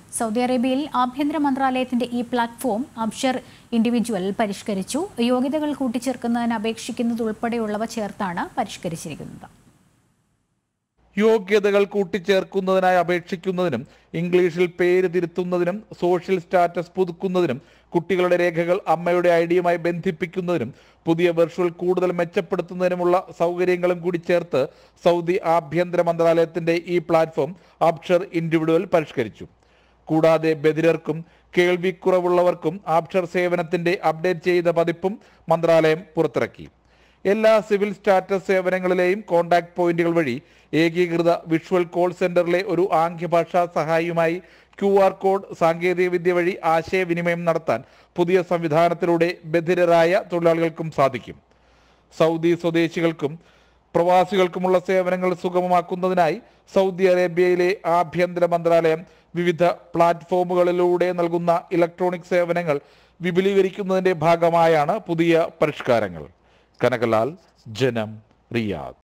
Saudi അറേബ്യയിൽ ആഭ്യന്തര മന്ത്രാലയത്തിന്റെ ഈ പ്ലാറ്റ്ഫോം അബ്ഷർ ഇൻഡിവിജ്വൽ പരിഷ്കരിച്ചു യോഗ്യതകൾ കൂട്ടിച്ചേർക്കുന്നതിന് അപേക്ഷിക്കുന്നതുൾപ്പെടെയുള്ളവ ചേർത്താണ് പരിഷ്കരിച്ചിരിക്കുന്നത് യോഗ്യതകൾ കൂട്ടിച്ചേർക്കുന്നതിനായി അപേക്ഷിക്കുന്നതിനും ഇംഗ്ലീഷിൽ പേര് തിരുത്തുന്നതിനും സോഷ്യൽ സ്റ്റാറ്റസ് പുതുക്കുന്നതിനും കുട്ടികളുടെ രേഖകൾ അമ്മയുടെ ഐഡിയുമായി ബന്ധിപ്പിക്കുന്നതിനും പുതിയ വെർച്വൽ കൂടുതൽ മെച്ചപ്പെടുത്തുന്നതിനുമുള്ള സൗകര്യങ്ങളും കൂടി ചേർത്ത് സൗദി ആഭ്യന്തര മന്ത്രാലയത്തിന്റെ ഈ പ്ലാറ്റ്ഫോം അബ്ഷർ ഇൻഡിവിജ്വൽ പരിഷ്കരിച്ചു കൂടാതെ ബധിരർക്കും കേൾവിക്കുറവുള്ളവർക്കും ആബ്ഷർ സേവനത്തിന്റെ അപ്ഡേറ്റ് ചെയ്ത പതിപ്പും മന്ത്രാലയം പുറത്തിറക്കി എല്ലാ സിവിൽ സ്റ്റാറ്റസ് സേവനങ്ങളിലെയും കോൺടാക്ട് പോയിന്റുകൾ വഴി ഏകീകൃത വിഷ്വൽ കോൾ സെന്ററിലെ ഒരു ആംഗ്യഭാഷാ സഹായിയുമായി ക്യു ആർ കോഡ് സാങ്കേതികവിദ്യ വഴി ആശയവിനിമയം നടത്താൻ പുതിയ സംവിധാനത്തിലൂടെ ബധിരരായ തൊഴിലാളികൾക്കും സാധിക്കും സൗദി സ്വദേശികൾക്കും പ്രവാസികൾക്കുമുള്ള സേവനങ്ങൾ സുഗമമാക്കുന്നതിനായി സൗദി അറേബ്യയിലെ ആഭ്യന്തര മന്ത്രാലയം വിവിധ പ്ലാറ്റ്ഫോമുകളിലൂടെ നൽകുന്ന ഇലക്ട്രോണിക് സേവനങ്ങൾ വിപുലീകരിക്കുന്നതിന്റെ ഭാഗമായാണ് പുതിയ പരിഷ്കാരങ്ങൾ കനകലാൽ ജനം റിയാദ്